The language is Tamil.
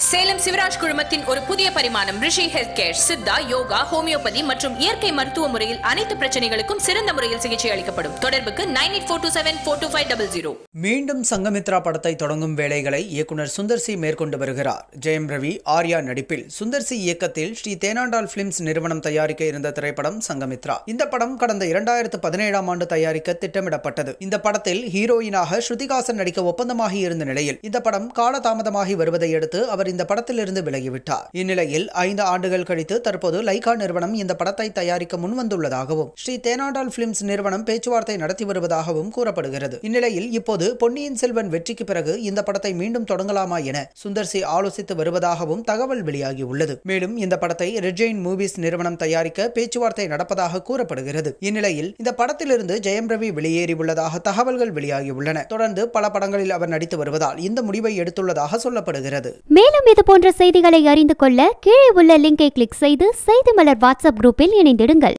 சேலம் சிவராஜ் குழுமத்தின் ஒரு புதிய பரிமாணம் Rishi health care Siddha yoga homeopathy மற்றும் இயற்கை மருத்துவ முறையில் அனைத்து பிரச்சனைகளுக்கும் சிறந்த முறையில் சிகிச்சை அளிக்கப்படும் தொடர்புக்கு nine eight four two seven four two five double zero மீண்டும் சங்கமித்ரா படத்தை தொடங்கும் வேலைகளை இயக்குனர் சுந்தர் சி மேற்கொண்டு வருகிறார் ஜெயம் ரவி ஆர்யா நடிப்பில் சுந்தர் சி இயக்கத்தில் ஸ்ரீ தேனாண்டால் பிலிம்ஸ் நிறுவனம் தயாரிக்க இருந்த திரைப்படம் சங்கமித்ரா இந்த படம் கடந்த இரண்டாயிரத்து பதினேழாம் ஆண்டு தயாரிக்க திட்டமிடப்பட்டது இந்த படத்தில் ஹீரோயினாக ஸ்ருதிகாசன் நடிக்க ஒப்பந்தமாகி இருந்த நிலையில் இந்த படம் காலதாமதமாகி வருவதை அடுத்து அவர் இந்த படத்திலிருந்து விலகிவிட்டார் இந்நிலையில் ஐந்து ஆண்டுகள் கழித்து தற்போது லைகா நிறுவனம் இந்த படத்தை தயாரிக்க முன்வந்துள்ளதாகவும் ஸ்ரீ தேனாண்டால் பிலிம்ஸ் நிறுவனம் பேச்சுவார்த்தை நடத்தி வருவதாகவும் கூறப்படுகிறது இந்நிலையில் இப்போது பொன்னியின் செல்வன் வெற்றிக்கு பிறகு இந்த படத்தை மீண்டும் தொடங்கலாமா என சுந்தர் சி ஆலோசித்து வருவதாகவும் தகவல் வெளியாகியுள்ளது மேலும் இந்த படத்தை ரெட்ஜெயின் மூவிஸ் நிறுவனம் தயாரிக்க பேச்சுவார்த்தை நடப்பதாக கூறப்படுகிறது இந்நிலையில் இந்த படத்திலிருந்து ஜெயம் ரவி வெளியேறியுள்ளதாக தகவல்கள் வெளியாகியுள்ளன தொடர்ந்து பல படங்களில் அவர் நடித்து வருவதால் இந்த முடிவை எடுத்துள்ளதாக சொல்லப்படுகிறது மேலும் இது போன்ற செய்திகளை அறிந்து கொள்ள கீழே உள்ள லிங்கை கிளிக் செய்து செய்தி மலர் வாட்ஸ்அப் குரூப்பில் இணைந்திடுங்கள்